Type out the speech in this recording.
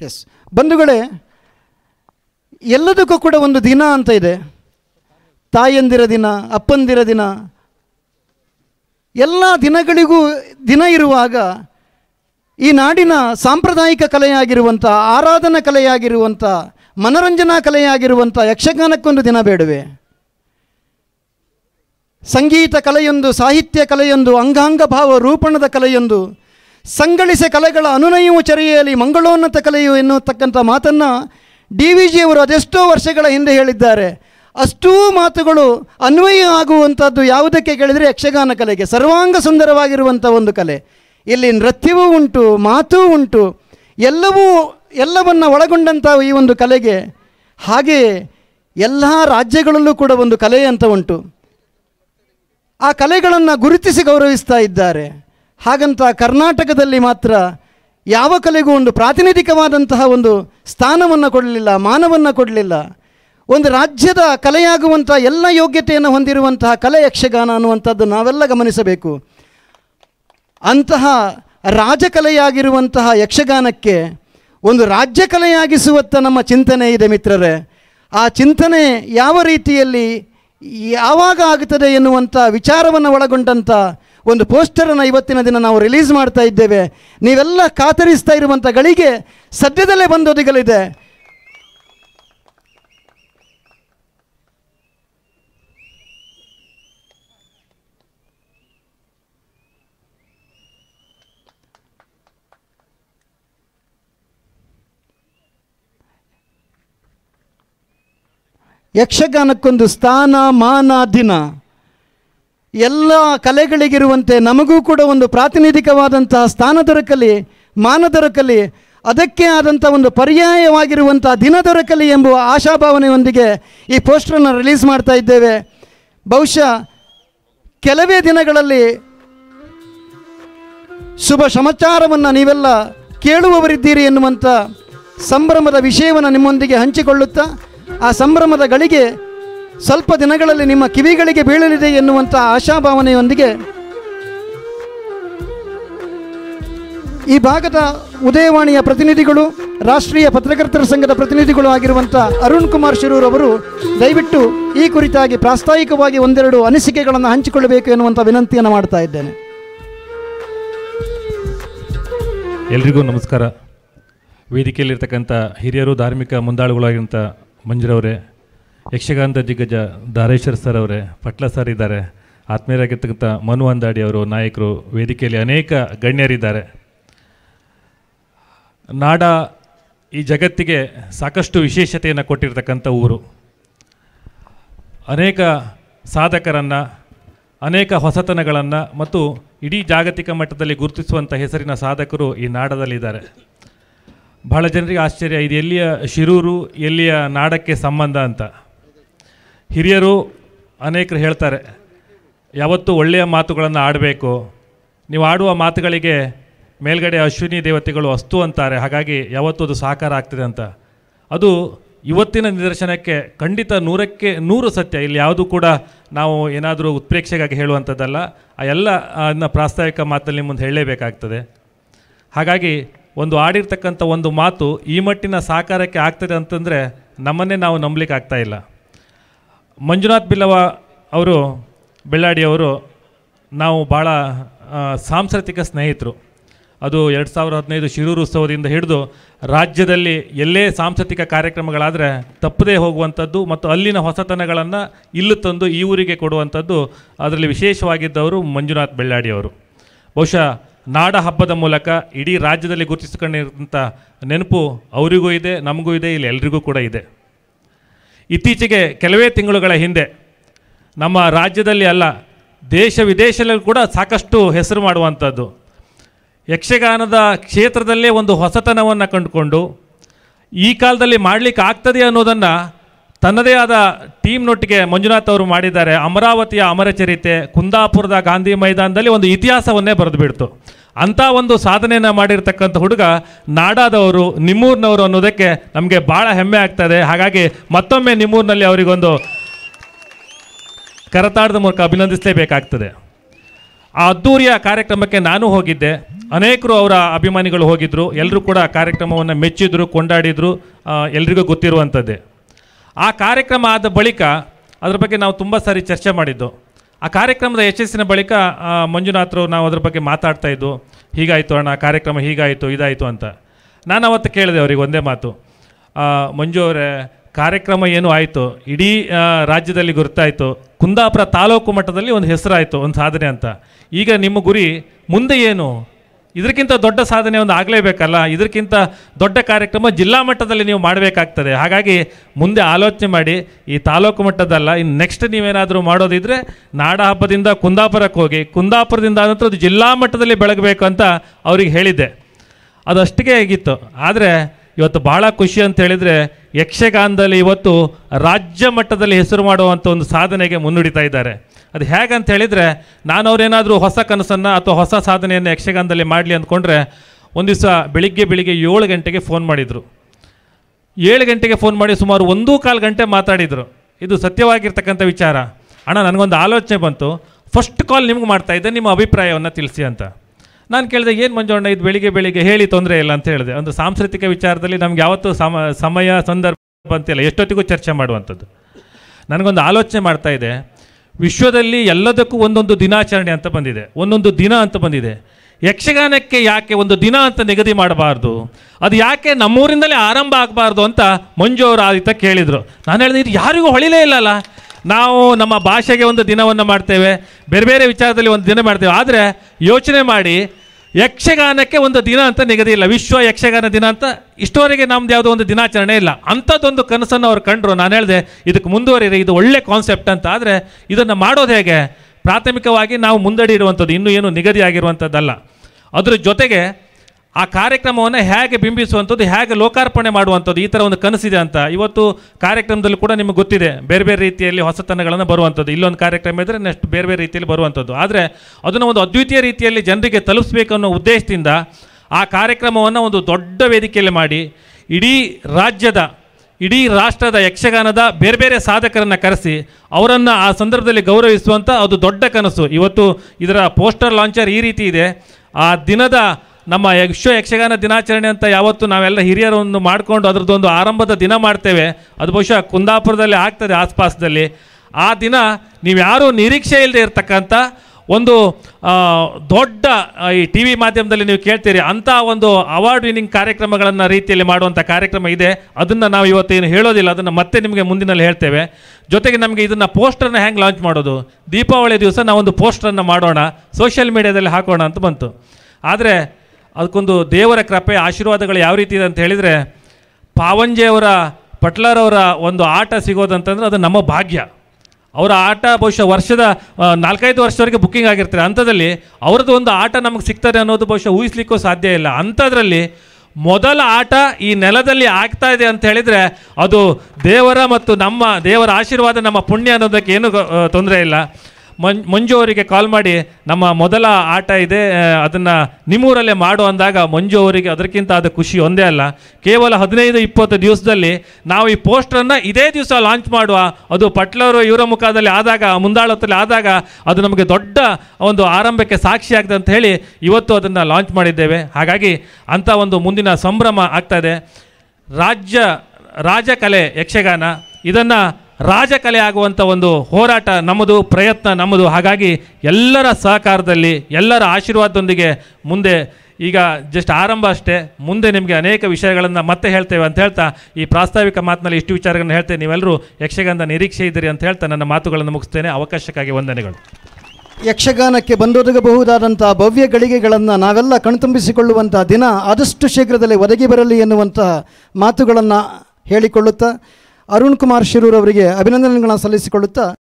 S ಬಂಧುಗಳೇ ಎಲ್ಲದಕ್ಕೂ ಕೂಡ ಒಂದು ದಿನ ಅಂತ ಇದೆ ತಾಯಂದಿರ ದಿನ ಅಪ್ಪಂದಿರ ದಿನ ಎಲ್ಲ ದಿನಗಳಿಗೂ ದಿನ ಇರುವಾಗ ಈ ನಾಡಿನ ಸಾಂಪ್ರದಾಯಿಕ ಕಲೆಯಾಗಿರುವಂಥ ಆರಾಧನಾ ಕಲೆಯಾಗಿರುವಂಥ ಮನರಂಜನಾ ಕಲೆಯಾಗಿರುವಂಥ ಯಕ್ಷಗಾನಕ್ಕೊಂದು ದಿನ ಬೇಡವೇ ಸಂಗೀತ ಕಲೆಯೊಂದು ಸಾಹಿತ್ಯ ಕಲೆಯೊಂದು ಅಂಗಾಂಗ ಭಾವ ರೂಪಣದ ಕಲೆಯೊಂದು ಸಂಗಳಿಸ ಕಲೆಗಳ ಅನುನಯವು ಚರಿಯಲ್ಲಿ ಮಂಗಳೋನ್ನತ ಕಲೆಯು ಎನ್ನುತಕ್ಕಂಥ ಮಾತನ್ನು ಡಿ ವಿ ಜಿಯವರು ಅದೆಷ್ಟೋ ವರ್ಷಗಳ ಹಿಂದೆ ಹೇಳಿದ್ದಾರೆ ಅಷ್ಟೂ ಮಾತುಗಳು ಅನ್ವಯ ಆಗುವಂಥದ್ದು ಯಾವುದಕ್ಕೆ ಕೇಳಿದರೆ ಯಕ್ಷಗಾನ ಕಲೆಗೆ ಸರ್ವಾಂಗ ಸುಂದರವಾಗಿರುವಂಥ ಒಂದು ಕಲೆ ಇಲ್ಲಿ ನೃತ್ಯವೂ ಉಂಟು ಮಾತೂ ಉಂಟು ಎಲ್ಲವೂ ಎಲ್ಲವನ್ನು ಒಳಗೊಂಡಂಥ ಈ ಒಂದು ಕಲೆಗೆ ಹಾಗೆಯೇ ಎಲ್ಲ ರಾಜ್ಯಗಳಲ್ಲೂ ಕೂಡ ಒಂದು ಕಲೆ ಅಂತ ಉಂಟು ಆ ಕಲೆಗಳನ್ನು ಗುರುತಿಸಿ ಗೌರವಿಸ್ತಾ ಇದ್ದಾರೆ ಹಾಗಂತ ಕರ್ನಾಟಕದಲ್ಲಿ ಮಾತ್ರ ಯಾವ ಕಲೆಗೂ ಒಂದು ಪ್ರಾತಿನಿಧಿಕವಾದಂತಹ ಒಂದು ಸ್ಥಾನವನ್ನು ಕೊಡಲಿಲ್ಲ ಮಾನವನ್ನು ಕೊಡಲಿಲ್ಲ ಒಂದು ರಾಜ್ಯದ ಕಲೆಯಾಗುವಂಥ ಎಲ್ಲ ಯೋಗ್ಯತೆಯನ್ನು ಹೊಂದಿರುವಂತಹ ಕಲೆ ಯಕ್ಷಗಾನ ಅನ್ನುವಂಥದ್ದು ನಾವೆಲ್ಲ ಗಮನಿಸಬೇಕು ಅಂತಹ ರಾಜಕಲೆಯಾಗಿರುವಂತಹ ಯಕ್ಷಗಾನಕ್ಕೆ ಒಂದು ರಾಜ್ಯ ಕಲೆಯಾಗಿಸುವತ್ತ ನಮ್ಮ ಚಿಂತನೆ ಇದೆ ಮಿತ್ರರೇ ಆ ಚಿಂತನೆ ಯಾವ ರೀತಿಯಲ್ಲಿ ಯಾವಾಗ ಆಗುತ್ತದೆ ಎನ್ನುವಂಥ ವಿಚಾರವನ್ನು ಒಳಗೊಂಡಂಥ ಒಂದು ಪೋಸ್ಟರನ್ನು ಇವತ್ತಿನ ದಿನ ನಾವು ರಿಲೀಸ್ ಮಾಡ್ತಾ ಇದ್ದೇವೆ ನೀವೆಲ್ಲ ಕಾತರಿಸ್ತಾ ಇರುವಂಥ ಗಳಿಗೆ ಸದ್ಯದಲ್ಲೇ ಬಂದೊದಗಲಿದೆ ಯಕ್ಷಗಾನಕ್ಕೊಂದು ಸ್ಥಾನ ಮಾನ ದಿನ ಎಲ್ಲ ಕಲೆಗಳಿಗಿರುವಂತೆ ನಮಗೂ ಕೂಡ ಒಂದು ಪ್ರಾತಿನಿಧಿಕವಾದಂತಹ ಸ್ಥಾನ ದೊರಕಲಿ ಮಾನ ದೊರಕಲಿ ಅದಕ್ಕೆ ಆದಂಥ ಒಂದು ಪರ್ಯಾಯವಾಗಿರುವಂಥ ದಿನ ದೊರಕಲಿ ಎಂಬುವ ಆಶಾಭಾವನೆಯೊಂದಿಗೆ ಈ ಪೋಸ್ಟರನ್ನು ರಿಲೀಸ್ ಮಾಡ್ತಾ ಇದ್ದೇವೆ ಬಹುಶಃ ಕೆಲವೇ ದಿನಗಳಲ್ಲಿ ಶುಭ ಸಮಾಚಾರವನ್ನು ನೀವೆಲ್ಲ ಕೇಳುವವರಿದ್ದೀರಿ ಎನ್ನುವಂಥ ಸಂಭ್ರಮದ ವಿಷಯವನ್ನು ನಿಮ್ಮೊಂದಿಗೆ ಹಂಚಿಕೊಳ್ಳುತ್ತಾ ಆ ಸಂಭ್ರಮದ ಗಳಿಗೆ ಸ್ವಲ್ಪ ದಿನಗಳಲ್ಲಿ ನಿಮ್ಮ ಕಿವಿಗಳಿಗೆ ಬೀಳಲಿದೆ ಎನ್ನುವಂಥ ಆಶಾಭಾವನೆಯೊಂದಿಗೆ ಈ ಭಾಗದ ಉದಯವಾಣಿಯ ಪ್ರತಿನಿಧಿಗಳು ರಾಷ್ಟ್ರೀಯ ಪತ್ರಕರ್ತರ ಸಂಘದ ಪ್ರತಿನಿಧಿಗಳು ಆಗಿರುವಂಥ ಅರುಣ್ ಕುಮಾರ್ ಶಿರೂರ್ ಅವರು ದಯವಿಟ್ಟು ಈ ಕುರಿತಾಗಿ ಪ್ರಾಸ್ತಾವಿಕವಾಗಿ ಒಂದೆರಡು ಅನಿಸಿಕೆಗಳನ್ನು ಹಂಚಿಕೊಳ್ಳಬೇಕು ಎನ್ನುವಂಥ ವಿನಂತಿಯನ್ನು ಮಾಡ್ತಾ ಇದ್ದೇನೆ ಎಲ್ರಿಗೂ ನಮಸ್ಕಾರ ವೇದಿಕೆಯಲ್ಲಿರ್ತಕ್ಕಂಥ ಹಿರಿಯರು ಧಾರ್ಮಿಕ ಮುಂದಾಳುಗಳಾಗಿರುವಂಥ ಮಂಜುರವರೇ ಯಕ್ಷಗಾನದ ದಿಗ್ಗಜ ಧಾರೇಶ್ವರ್ ಸರ್ ಅವರೇ ಪಟ್ಲ ಸರ್ ಇದ್ದಾರೆ ಆತ್ಮೀಯರಾಗಿರ್ತಕ್ಕಂಥ ಮನು ಅಂದಾಡಿ ಅವರು ನಾಯಕರು ವೇದಿಕೆಯಲ್ಲಿ ಅನೇಕ ಗಣ್ಯರಿದ್ದಾರೆ ನಾಡ ಈ ಜಗತ್ತಿಗೆ ಸಾಕಷ್ಟು ವಿಶೇಷತೆಯನ್ನು ಕೊಟ್ಟಿರ್ತಕ್ಕಂಥ ಊರು ಅನೇಕ ಸಾಧಕರನ್ನು ಅನೇಕ ಹೊಸತನಗಳನ್ನು ಮತ್ತು ಇಡೀ ಜಾಗತಿಕ ಮಟ್ಟದಲ್ಲಿ ಗುರುತಿಸುವಂಥ ಹೆಸರಿನ ಸಾಧಕರು ಈ ನಾಡದಲ್ಲಿದ್ದಾರೆ ಬಹಳ ಜನರಿಗೆ ಆಶ್ಚರ್ಯ ಇದು ಎಲ್ಲಿಯ ಶಿರೂರು ಎಲ್ಲಿಯ ನಾಡಕ್ಕೆ ಸಂಬಂಧ ಅಂತ ಹಿರಿಯರು ಅನೇಕರು ಹೇಳ್ತಾರೆ ಯಾವತ್ತೂ ಒಳ್ಳೆಯ ಮಾತುಗಳನ್ನು ಆಡಬೇಕು ನೀವು ಆಡುವ ಮಾತುಗಳಿಗೆ ಮೇಲ್ಗಡೆ ಅಶ್ವಿನಿ ದೇವತೆಗಳು ಅಸ್ತು ಅಂತಾರೆ ಹಾಗಾಗಿ ಯಾವತ್ತೂ ಅದು ಸಾಕಾರ ಆಗ್ತದೆ ಅಂತ ಅದು ಇವತ್ತಿನ ನಿದರ್ಶನಕ್ಕೆ ಖಂಡಿತ ನೂರಕ್ಕೆ ನೂರು ಸತ್ಯ ಇಲ್ಲಿ ಯಾವುದು ಕೂಡ ನಾವು ಏನಾದರೂ ಉತ್ಪ್ರೇಕ್ಷೆಗಾಗಿ ಹೇಳುವಂಥದ್ದಲ್ಲ ಆ ಎಲ್ಲ ಅದನ್ನ ಪ್ರಾಸ್ತಾವಿಕ ಮಾತಲ್ಲಿ ನಿಮ್ಮ ಮುಂದೆ ಹೇಳಲೇಬೇಕಾಗ್ತದೆ ಹಾಗಾಗಿ ಒಂದು ಆಡಿರ್ತಕ್ಕಂಥ ಒಂದು ಮಾತು ಈ ಮಟ್ಟಿನ ಸಾಕಾರಕ್ಕೆ ಆಗ್ತದೆ ಅಂತಂದರೆ ನಮ್ಮನ್ನೇ ನಾವು ನಂಬಲಿಕ್ಕೆ ಆಗ್ತಾ ಇಲ್ಲ ಮಂಜುನಾಥ್ ಬಿಲ್ಲವ ಅವರು ಬೆಳ್ಳಾಡಿಯವರು ನಾವು ಭಾಳ ಆ, ಸಾಂಸ್ಕೃತಿಕ ಸ್ನೇಹಿತರು ಅದು ಎರಡು ಸಾವಿರದ ಹದಿನೈದು ಶಿರೂರು ಉತ್ಸವದಿಂದ ಹಿಡಿದು ರಾಜ್ಯದಲ್ಲಿ ಎಲ್ಲೇ ಸಾಂಸ್ಕೃತಿಕ ಕಾರ್ಯಕ್ರಮಗಳಾದರೆ ತಪ್ಪದೇ ಹೋಗುವಂಥದ್ದು ಮತ್ತು ಅಲ್ಲಿನ ಹೊಸತನಗಳನ್ನು ಇಲ್ಲಿ ತಂದು ಈ ಊರಿಗೆ ಕೊಡುವಂಥದ್ದು ಅದರಲ್ಲಿ ವಿಶೇಷವಾಗಿದ್ದವರು ಮಂಜುನಾಥ್ ಬೆಳ್ಳಾಡಿಯವರು ಬಹುಶಃ ನಾಡ ಹಬ್ಬದ ಮೂಲಕ ಇಡೀ ರಾಜ್ಯದಲ್ಲಿ ಗುರುತಿಸಿಕೊಂಡಿರುವಂಥ ನೆನಪು ಅವರಿಗೂ ಇದೆ ನಮಗೂ ಇದೆ ಇಲ್ಲಿ ಎಲ್ರಿಗೂ ಕೂಡ ಇದೆ ಇತ್ತೀಚೆಗೆ ಕೆಲವೇ ತಿಂಗಳುಗಳ ಹಿಂದೆ ನಮ್ಮ ರಾಜ್ಯದಲ್ಲಿ ಅಲ್ಲ ದೇಶ ವಿದೇಶದಲ್ಲಿ ಕೂಡ ಸಾಕಷ್ಟು ಹೆಸರು ಮಾಡುವಂಥದ್ದು ಯಕ್ಷಗಾನದ ಕ್ಷೇತ್ರದಲ್ಲೇ ಒಂದು ಹೊಸತನವನ್ನು ಕಂಡುಕೊಂಡು ಈ ಕಾಲದಲ್ಲಿ ಮಾಡಲಿಕ್ಕೆ ಆಗ್ತದೆ ಅನ್ನೋದನ್ನು ತನ್ನದೇ ಆದ ಟೀಮ್ನೊಟ್ಟಿಗೆ ಮಂಜುನಾಥ್ ಅವರು ಮಾಡಿದ್ದಾರೆ ಅಮರಾವತಿಯ ಅಮರಚರಿತೆ ಕುಂದಾಪುರದ ಗಾಂಧಿ ಮೈದಾನದಲ್ಲಿ ಒಂದು ಇತಿಹಾಸವನ್ನೇ ಬರೆದು ಬಿಡ್ತು ಅಂಥ ಒಂದು ಸಾಧನೆಯನ್ನು ಮಾಡಿರ್ತಕ್ಕಂಥ ಹುಡುಗ ನಾಡಾದವರು ನಿಮ್ಮೂರಿನವರು ಅನ್ನೋದಕ್ಕೆ ನಮಗೆ ಭಾಳ ಹೆಮ್ಮೆ ಆಗ್ತದೆ ಹಾಗಾಗಿ ಮತ್ತೊಮ್ಮೆ ನಿಮ್ಮೂರಿನಲ್ಲಿ ಅವರಿಗೊಂದು ಕರತಾಡದ ಮೂಲಕ ಅಭಿನಂದಿಸಲೇಬೇಕಾಗ್ತದೆ ಆ ಅದ್ದೂರಿಯ ಕಾರ್ಯಕ್ರಮಕ್ಕೆ ನಾನು ಹೋಗಿದ್ದೆ ಅನೇಕರು ಅವರ ಅಭಿಮಾನಿಗಳು ಹೋಗಿದ್ದರು ಎಲ್ಲರೂ ಕೂಡ ಕಾರ್ಯಕ್ರಮವನ್ನು ಮೆಚ್ಚಿದ್ರು ಕೊಂಡಾಡಿದ್ರು ಆ, ಎಲ್ರಿಗೂ ಗೊತ್ತಿರುವಂಥದ್ದೇ ಆ ಕಾರ್ಯಕ್ರಮ ಆದ ಬಳಿಕ ಅದ್ರ ಬಗ್ಗೆ ನಾವು ತುಂಬ ಸಾರಿ ಚರ್ಚೆ ಮಾಡಿದ್ದು ಆ ಕಾರ್ಯಕ್ರಮದ ಯಶಸ್ಸಿನ ಬಳಿಕ ಆ, ಮಂಜುನಾಥ್ರು ನಾವು ಅದ್ರ ಬಗ್ಗೆ ಮಾತಾಡ್ತಾ ಇದ್ದು ಹೀಗಾಯಿತು ಅಣ್ಣ ಕಾರ್ಯಕ್ರಮ ಹೀಗಾಯಿತು ಇದಾಯಿತು ಅಂತ ನಾನು ಅವತ್ತು ಕೇಳಿದೆ ಅವ್ರಿಗೆ ಒಂದೇ ಮಾತು ಆ, ಮಂಜು ಅವರೇ ಕಾರ್ಯಕ್ರಮ ಏನು ಆಯಿತು ಇಡೀ ಆ, ರಾಜ್ಯದಲ್ಲಿ ಗುರುತಾಯಿತು ಕುಂದಾಪುರ ತಾಲೂಕು ಮಟ್ಟದಲ್ಲಿ ಒಂದು ಹೆಸರಾಯಿತು ಒಂದು ಸಾಧನೆ ಅಂತ ಈಗ ನಿಮ್ಮ ಗುರಿ ಮುಂದೆ ಏನು ಇದಕ್ಕಿಂತ ದೊಡ್ಡ ಸಾಧನೆ ಒಂದು ಆಗಲೇಬೇಕಲ್ಲ ಇದಕ್ಕಿಂತ ದೊಡ್ಡ ಕಾರ್ಯಕ್ರಮ ಜಿಲ್ಲಾ ಮಟ್ಟದಲ್ಲಿ ನೀವು ಮಾಡಬೇಕಾಗ್ತದೆ ಹಾಗಾಗಿ ಮುಂದೆ ಆಲೋಚನೆ ಮಾಡಿ ಈ ತಾಲೂಕು ಮಟ್ಟದಲ್ಲ ಇನ್ನು ನೆಕ್ಸ್ಟ್ ನೀವೇನಾದರೂ ಮಾಡೋದಿದ್ರೆ ನಾಡ ಹಬ್ಬದಿಂದ ಕುಂದಾಪುರಕ್ಕೆ ಹೋಗಿ ಕುಂದಾಪುರದಿಂದ ನಂತರ ಅದು ಜಿಲ್ಲಾ ಮಟ್ಟದಲ್ಲಿ ಬೆಳಗಬೇಕು ಅಂತ ಅವ್ರಿಗೆ ಹೇಳಿದ್ದೆ ಅದಷ್ಟಿಗೆ ಆಗಿತ್ತು ಆದರೆ ಇವತ್ತು ಭಾಳ ಖುಷಿ ಅಂತ ಹೇಳಿದರೆ ಯಕ್ಷಗಾನದಲ್ಲಿ ಇವತ್ತು ರಾಜ್ಯ ಮಟ್ಟದಲ್ಲಿ ಹೆಸರು ಮಾಡುವಂಥ ಒಂದು ಸಾಧನೆಗೆ ಮುನ್ನುಡಿತಾ ಇದ್ದಾರೆ ಅದು ಹೇಗಂತ ಹೇಳಿದರೆ ನಾನು ಅವ್ರೇನಾದರೂ ಹೊಸ ಕನಸನ್ನು ಅಥವಾ ಹೊಸ ಸಾಧನೆಯನ್ನು ಯಕ್ಷಗಾನದಲ್ಲಿ ಮಾಡಲಿ ಅಂದ್ಕೊಂಡ್ರೆ ಒಂದು ದಿವಸ ಬೆಳಿಗ್ಗೆ ಬೆಳಿಗ್ಗೆ ಏಳು ಗಂಟೆಗೆ ಫೋನ್ ಮಾಡಿದರು ಏಳು ಗಂಟೆಗೆ ಫೋನ್ ಮಾಡಿ ಸುಮಾರು ಒಂದೂ ಕಾಲು ಗಂಟೆ ಮಾತಾಡಿದರು ಇದು ಸತ್ಯವಾಗಿರ್ತಕ್ಕಂಥ ವಿಚಾರ ಅಣ್ಣ ನನಗೊಂದು ಆಲೋಚನೆ ಬಂತು ಫಸ್ಟ್ ಕಾಲ್ ನಿಮ್ಗೆ ಮಾಡ್ತಾ ಇದ್ದೆ ನಿಮ್ಮ ಅಭಿಪ್ರಾಯವನ್ನು ತಿಳಿಸಿ ಅಂತ ನಾನು ಕೇಳಿದೆ ಏನು ಮಂಜುಣ್ಣ ಇದು ಬೆಳಿಗ್ಗೆ ಬೆಳಿಗ್ಗೆ ಹೇಳಿ ತೊಂದರೆ ಇಲ್ಲ ಅಂತ ಹೇಳಿದೆ ಒಂದು ಸಾಂಸ್ಕೃತಿಕ ವಿಚಾರದಲ್ಲಿ ನಮ್ಗೆ ಯಾವತ್ತೂ ಸಮ ಸಮಯ ಸಂದರ್ಭ ಅಂತಿಲ್ಲ ಎಷ್ಟೊತ್ತಿಗೂ ಚರ್ಚೆ ಮಾಡುವಂಥದ್ದು ನನಗೊಂದು ಆಲೋಚನೆ ಮಾಡ್ತಾ ಇದೆ ವಿಶ್ವದಲ್ಲಿ ಎಲ್ಲದಕ್ಕೂ ಒಂದೊಂದು ದಿನಾಚರಣೆ ಅಂತ ಬಂದಿದೆ ಒಂದೊಂದು ದಿನ ಅಂತ ಬಂದಿದೆ ಯಕ್ಷಗಾನಕ್ಕೆ ಯಾಕೆ ಒಂದು ದಿನ ಅಂತ ನಿಗದಿ ಮಾಡಬಾರ್ದು ಅದು ಯಾಕೆ ನಮ್ಮೂರಿಂದಲೇ ಆರಂಭ ಆಗಬಾರ್ದು ಅಂತ ಮಂಜು ಅವರು ಆದಿತ್ತ ಕೇಳಿದರು ನಾನು ಹೇಳಿದೆ ಇದು ಯಾರಿಗೂ ಹೊಳಿಲೇ ಇಲ್ಲಲ್ಲ ನಾವು ನಮ್ಮ ಭಾಷೆಗೆ ಒಂದು ದಿನವನ್ನು ಮಾಡ್ತೇವೆ ಬೇರೆ ಬೇರೆ ವಿಚಾರದಲ್ಲಿ ಒಂದು ದಿನ ಮಾಡ್ತೇವೆ ಆದರೆ ಯೋಚನೆ ಮಾಡಿ ಯಕ್ಷಗಾನಕ್ಕೆ ಒಂದು ದಿನ ಅಂತ ನಿಗದಿ ಇಲ್ಲ ವಿಶ್ವ ಯಕ್ಷಗಾನ ದಿನ ಅಂತ ಇಷ್ಟವರೆಗೆ ನಮ್ದು ಯಾವುದೋ ಒಂದು ದಿನಾಚರಣೆ ಇಲ್ಲ ಅಂಥದ್ದೊಂದು ಕನಸನ್ನು ಅವ್ರು ಕಂಡ್ರು ನಾನು ಹೇಳಿದೆ ಇದಕ್ಕೆ ಮುಂದುವರಿರಿ ಇದು ಒಳ್ಳೆ ಕಾನ್ಸೆಪ್ಟ್ ಅಂತ ಆದರೆ ಇದನ್ನು ಮಾಡೋದು ಹೇಗೆ ಪ್ರಾಥಮಿಕವಾಗಿ ನಾವು ಮುಂದಡಿ ಇಡುವಂಥದ್ದು ಇನ್ನೂ ಏನು ನಿಗದಿ ಆಗಿರುವಂಥದ್ದಲ್ಲ ಅದ್ರ ಜೊತೆಗೆ ಆ ಕಾರ್ಯಕ್ರಮವನ್ನು ಹೇಗೆ ಬಿಂಬಿಸುವಂಥದ್ದು ಹೇಗೆ ಲೋಕಾರ್ಪಣೆ ಮಾಡುವಂಥದ್ದು ಈ ಥರ ಒಂದು ಕನಸಿದೆ ಅಂತ ಇವತ್ತು ಕಾರ್ಯಕ್ರಮದಲ್ಲಿ ಕೂಡ ನಿಮಗೆ ಗೊತ್ತಿದೆ ಬೇರೆ ಬೇರೆ ರೀತಿಯಲ್ಲಿ ಹೊಸತನಗಳನ್ನು ಬರುವಂಥದ್ದು ಇಲ್ಲೊಂದು ಕಾರ್ಯಕ್ರಮ ಇದ್ದರೆ ನೆಕ್ಸ್ಟ್ ಬೇರೆ ಬೇರೆ ರೀತಿಯಲ್ಲಿ ಬರುವಂಥದ್ದು ಆದರೆ ಅದನ್ನು ಒಂದು ಅದ್ವಿತೀಯ ರೀತಿಯಲ್ಲಿ ಜನರಿಗೆ ತಲುಪಿಸಬೇಕು ಅನ್ನೋ ಉದ್ದೇಶದಿಂದ ಆ ಕಾರ್ಯಕ್ರಮವನ್ನು ಒಂದು ದೊಡ್ಡ ವೇದಿಕೆಯಲ್ಲಿ ಮಾಡಿ ಇಡೀ ರಾಜ್ಯದ ಇಡೀ ರಾಷ್ಟ್ರದ ಯಕ್ಷಗಾನದ ಬೇರೆ ಬೇರೆ ಸಾಧಕರನ್ನು ಕರೆಸಿ ಅವರನ್ನು ಆ ಸಂದರ್ಭದಲ್ಲಿ ಗೌರವಿಸುವಂಥ ಅದು ದೊಡ್ಡ ಕನಸು ಇವತ್ತು ಇದರ ಪೋಸ್ಟರ್ ಲಾಂಚರ್ ಈ ರೀತಿ ಇದೆ ಆ ದಿನದ ನಮ್ಮ ವಿಶ್ವ ಯಕ್ಷಗಾನ ದಿನಾಚರಣೆ ಅಂತ ಯಾವತ್ತು ನಾವೆಲ್ಲ ಹಿರಿಯರೊಂದು ಮಾಡಿಕೊಂಡು ಅದರದ್ದೊಂದು ಆರಂಭದ ದಿನ ಮಾಡ್ತೇವೆ ಅದು ಬಹುಶಃ ಕುಂದಾಪುರದಲ್ಲಿ ಆಗ್ತದೆ ಆಸ್ಪಾಸದಲ್ಲಿ ಆ ದಿನ ನೀವು ಯಾರೂ ನಿರೀಕ್ಷೆ ಇಲ್ಲದೆ ಇರತಕ್ಕಂಥ ಒಂದು ಆ, ದೊಡ್ಡ ಆ, ಈ ಟಿ ವಿ ಮಾಧ್ಯಮದಲ್ಲಿ ನೀವು ಕೇಳ್ತೀರಿ ಅಂಥ ಒಂದು ಅವಾರ್ಡ್ ವಿನಿಂಗ್ ಕಾರ್ಯಕ್ರಮಗಳನ್ನು ರೀತಿಯಲ್ಲಿ ಮಾಡುವಂಥ ಕಾರ್ಯಕ್ರಮ ಇದೆ ಅದನ್ನು ನಾವು ಇವತ್ತೇನು ಹೇಳೋದಿಲ್ಲ ಅದನ್ನು ಮತ್ತೆ ನಿಮಗೆ ಮುಂದಿನಲ್ಲಿ ಹೇಳ್ತೇವೆ ಜೊತೆಗೆ ನಮಗೆ ಇದನ್ನು ಪೋಸ್ಟರ್ನ ಹೆಂಗೆ ಲಾಂಚ್ ಮಾಡೋದು ದೀಪಾವಳಿ ದಿವಸ ನಾವೊಂದು ಪೋಸ್ಟರನ್ನು ಮಾಡೋಣ ಸೋಷಿಯಲ್ ಮೀಡಿಯಾದಲ್ಲಿ ಹಾಕೋಣ ಅಂತ ಬಂತು ಆದರೆ ಅದಕ್ಕೊಂದು ದೇವರ ಕೃಪೆ ಆಶೀರ್ವಾದಗಳು ಯಾವ ರೀತಿ ಇದೆ ಅಂತ ಹೇಳಿದರೆ ಪಾವಂಜೆಯವರ ಪಟ್ಲರವರ ಒಂದು ಆಟ ಸಿಗೋದಂತಂದ್ರೆ ಅದು ನಮ್ಮ ಭಾಗ್ಯ ಅವರ ಆಟ ಬಹುಶಃ ವರ್ಷದ ಆ, ನಾಲ್ಕೈದು ವರ್ಷದವರೆಗೆ ಬುಕ್ಕಿಂಗ್ ಆಗಿರ್ತಾರೆ ಅಂಥದ್ರಲ್ಲಿ ಅವ್ರದ್ದು ಒಂದು ಆಟ ನಮಗೆ ಸಿಗ್ತದೆ ಅನ್ನೋದು ಬಹುಶಃ ಊಹಿಸ್ಲಿಕ್ಕೂ ಸಾಧ್ಯ ಇಲ್ಲ ಅಂಥದ್ರಲ್ಲಿ ಮೊದಲ ಆಟ ಈ ನೆಲದಲ್ಲಿ ಆಗ್ತಾ ಇದೆ ಅಂತ ಹೇಳಿದರೆ ಅದು ದೇವರ ಮತ್ತು ನಮ್ಮ ದೇವರ ಆಶೀರ್ವಾದ ನಮ್ಮ ಪುಣ್ಯ ಅನ್ನೋದಕ್ಕೆ ಏನು ತೊಂದರೆ ಇಲ್ಲ ಮಂ ಮಂಜು ಅವರಿಗೆ ಕಾಲ್ ಮಾಡಿ ನಮ್ಮ ಮೊದಲ ಆಟ ಇದೆ ಅದನ್ನು ನಿಮ್ಮೂರಲ್ಲೇ ಮಾಡು ಅಂದಾಗ ಮಂಜು ಅವರಿಗೆ ಅದಕ್ಕಿಂತ ಆದ ಖುಷಿ ಒಂದೇ ಅಲ್ಲ ಕೇವಲ ಹದಿನೈದು ಇಪ್ಪತ್ತು ದಿವಸದಲ್ಲಿ ನಾವು ಈ ಪೋಸ್ಟರನ್ನು ಇದೇ ದಿವಸ ಲಾಂಚ್ ಮಾಡುವ ಅದು ಪಟ್ಲವರು ಇವರ ಮುಖದಲ್ಲಿ ಆದಾಗ ಮುಂದಾಳತ್ತಲ್ಲಿ ಆದಾಗ ಅದು ನಮಗೆ ದೊಡ್ಡ ಒಂದು ಆರಂಭಕ್ಕೆ ಸಾಕ್ಷಿ ಆಗ್ತದೆ ಅಂತ ಹೇಳಿ ಇವತ್ತು ಅದನ್ನು ಲಾಂಚ್ ಮಾಡಿದ್ದೇವೆ ಹಾಗಾಗಿ ಅಂಥ ಒಂದು ಮುಂದಿನ ಸಂಭ್ರಮ ಆಗ್ತಾ ಇದೆ ರಾಜ್ಯ ರಾಜಕಲೆ ಯಕ್ಷಗಾನ ಇದನ್ನು ರಾಜಕಲೆ ಆಗುವಂಥ ಒಂದು ಹೋರಾಟ ನಮ್ಮದು ಪ್ರಯತ್ನ ನಮ್ಮದು ಹಾಗಾಗಿ ಎಲ್ಲರ ಸಹಕಾರದಲ್ಲಿ ಎಲ್ಲರ ಆಶೀರ್ವಾದದೊಂದಿಗೆ ಮುಂದೆ ಈಗ ಜಸ್ಟ್ ಆರಂಭ ಅಷ್ಟೇ ಮುಂದೆ ನಿಮಗೆ ಅನೇಕ ವಿಷಯಗಳನ್ನು ಮತ್ತೆ ಹೇಳ್ತೇವೆ ಅಂತ ಹೇಳ್ತಾ ಈ ಪ್ರಾಸ್ತಾವಿಕ ಮಾತಿನಲ್ಲಿ ಇಷ್ಟು ವಿಚಾರಗಳನ್ನು ಹೇಳ್ತೇನೆ ನೀವೆಲ್ಲರೂ ಯಕ್ಷಗಾನದ ನಿರೀಕ್ಷೆ ಇದ್ದೀರಿ ಅಂತ ಹೇಳ್ತಾ ನನ್ನ ಮಾತುಗಳನ್ನು ಮುಗಿಸ್ತೇನೆ ಅವಕಾಶಕ್ಕಾಗಿ ವಂದನೆಗಳು ಯಕ್ಷಗಾನಕ್ಕೆ ಬಂದೊದಗಬಹುದಾದಂಥ ಭವ್ಯ ಗಳಿಗೆಗಳನ್ನು ನಾವೆಲ್ಲ ಕಣ್ತುಂಬಿಸಿಕೊಳ್ಳುವಂಥ ದಿನ ಆದಷ್ಟು ಶೀಘ್ರದಲ್ಲೇ ಒದಗಿ ಬರಲಿ ಎನ್ನುವಂತಹ ಮಾತುಗಳನ್ನು ಹೇಳಿಕೊಳ್ಳುತ್ತಾ ಅರುಣ್ ಕುಮಾರ್ ಶಿರೂರ್ ಅವರಿಗೆ ಅಭಿನಂದನೆಗಳನ್ನು ಸಲ್ಲಿಸಿಕೊಳ್ಳುತ್ತಾ